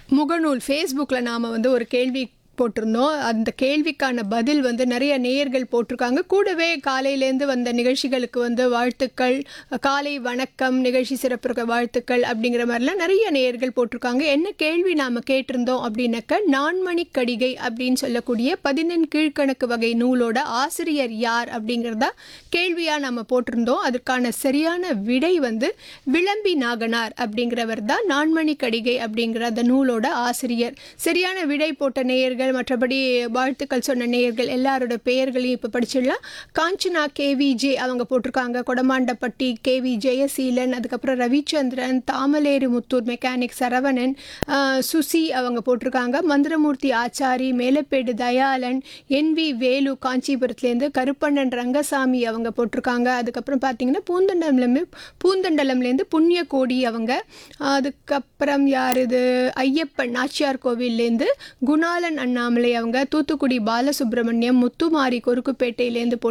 முகநூல் ஃபேஸ்புக்கில் நாம் வந்து ஒரு கேள்வி போட்டிருந்தோம் அந்த கேள்விக்கான பதில் வந்து நிறைய நேயர்கள் போட்டிருக்காங்க கூடவே காலையிலேருந்து வந்த நிகழ்ச்சிகளுக்கு வந்து வாழ்த்துக்கள் காலை வணக்கம் நிகழ்ச்சி சிறப்புற வாழ்த்துக்கள் அப்படிங்கிற மாதிரிலாம் நிறைய நேயர்கள் போட்டிருக்காங்க என்ன கேள்வி நாம் கேட்டிருந்தோம் அப்படின்னாக்க நான்மணி கடிகை அப்படின்னு சொல்லக்கூடிய பதினெண் கீழ்கணக்கு வகை நூலோட ஆசிரியர் யார் அப்படிங்கிறதா கேள்வியாக நம்ம போட்டிருந்தோம் அதற்கான சரியான விடை வந்து விளம்பி நாகனார் அப்படிங்கிறவர் தான் நான்மணி கடிகை அப்படிங்கிற அந்த நூலோட ஆசிரியர் சரியான விடை போட்ட நேயர்கள் மற்றபடி வாழ்த்துக்கள் சொன்ன நேயர்கள் எல்லாரோட பெயர்களையும் இப்போ படிச்சிடலாம் காஞ்சனா கேவிஜே அவங்க போட்டிருக்காங்க கொடமாண்டப்பட்டி கேவி ஜெயசீலன் அதுக்கப்புறம் ரவிச்சந்திரன் தாமலேறு முத்தூர் மெக்கானிக் சரவணன் ஆஹ், சுசி அவங்க போட்டிருக்காங்க மந்திரமூர்த்தி ஆச்சாரி மேலப்பேடு தயாளன் என்வி வேலு காஞ்சிபுரத்துலேருந்து கருப்பண்ணன் ரங்கசாமி அவங்க போட்டிருக்காங்க அதுக்கப்புறம் பார்த்தீங்கன்னா பூந்தண்டலம்லேருந்து பூந்தண்டலம்லேருந்து புண்ணிய கோடி அவங்க அதுக்கப்புறம் யார் இது ஐயப்பன் நாச்சியார் கோவில்லேருந்து குணாலன் அண்ணாமலை அவங்க தூத்துக்குடி பாலசுப்ரமணியம் முத்துமாரி கொருக்குப்பேட்டையிலேருந்து போட்டு